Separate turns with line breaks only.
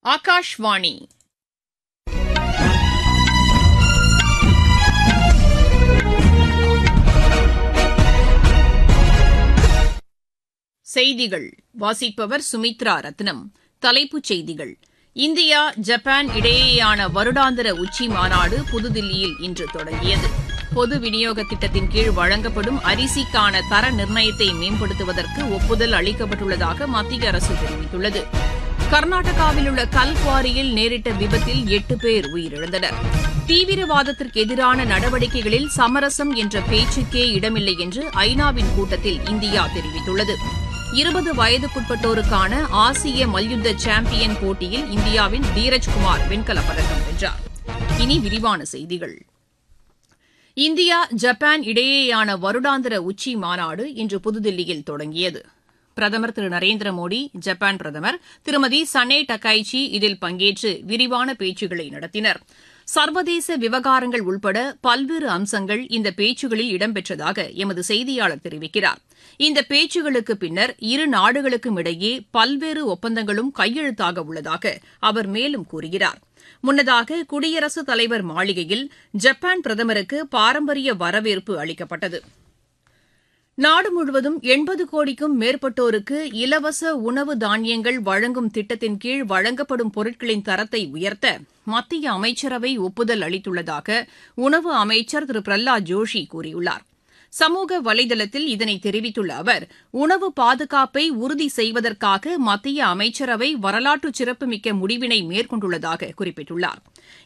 ஆகாஷ்வாணி செய்திகள் வாசிப்பவர் சுமித்ரா ரத்னம் தலைப்புச் செய்திகள் இந்தியா ஜப்பான் இடையேயான வருடாந்திர உச்சி மாநாடு புதுதில்லியில் இன்று தொடங்கியது பொது விநியோக திட்டத்தின் கீழ் வழங்கப்படும் அரிசிக்கான தர நிர்ணயத்தை மேம்படுத்துவதற்கு ஒப்புதல் அளிக்கப்பட்டுள்ளதாக மத்திய அரசு தெரிவித்துள்ளது கர்நாடகாவில் உள்ள கல்குவாரியில் நேரிட்ட விபத்தில் எட்டு பேர் உயிரிழந்தனர் தீவிரவாதத்திற்கு எதிரான நடவடிக்கைகளில் சமரசம் என்ற பேச்சுக்கே இடமில்லை என்று ஐநாவின் கூட்டத்தில் இந்தியா தெரிவித்துள்ளது இருபது வயதுக்குட்பட்டோருக்கான ஆசிய மல்யுத்த சாம்பியன் போட்டியில் இந்தியாவின் தீரஜ்குமார் வெண்கலப் பதக்கம் வென்றார் இனி விரிவான செய்திகள் இந்தியா ஜப்பான் இடையேயான வருடாந்திர உச்சி மாநாடு இன்று புதுதில்லியில் தொடங்கியது பிரதமர் திரு நரேந்திர மோடி ஜப்பான் பிரதமர் திருமதி சனே டக்காய்ச்சி இதில் பங்கேற்று விரிவான பேச்சுக்களை நடத்தினர் சர்வதேச விவகாரங்கள் உள்பட பல்வேறு அம்சங்கள் இந்த பேச்சுகளில் இடம்பெற்றதாக எமது செய்தியாளர் தெரிவிக்கிறார் இந்த பேச்சுகளுக்கு பின்னர் இரு நாடுகளுக்கும் இடையே பல்வேறு ஒப்பந்தங்களும் கையெழுத்தாக உள்ளதாக அவர் மேலும் கூறுகிறார் முன்னதாக குடியரசுத் தலைவர் மாளிகையில் ஜப்பான் பிரதமருக்கு பாரம்பரிய வரவேற்பு அளிக்கப்பட்டது நாடு முழுவதும் எண்பது கோடிக்கும் மேற்பட்டோருக்கு இலவச உணவு தானியங்கள் வழங்கும் திட்டத்தின் கீழ் வழங்கப்படும் பொருட்களின் தரத்தை உயர்த்த மத்திய அமைச்சரவை ஒப்புதல் அளித்துள்ளதாக உணவு அமைச்சர் திரு பிரஹ்லாத் ஜோஷி கூறியுள்ளார் சமூக வலைதளத்தில் இதனை தெரிவித்துள்ள அவர் உணவு பாதுகாப்பை உறுதி செய்வதற்காக மத்திய அமைச்சரவை வரலாற்று சிறப்புமிக்க முடிவினை மேற்கொண்டுள்ளதாக குறிப்பிட்டுள்ளார்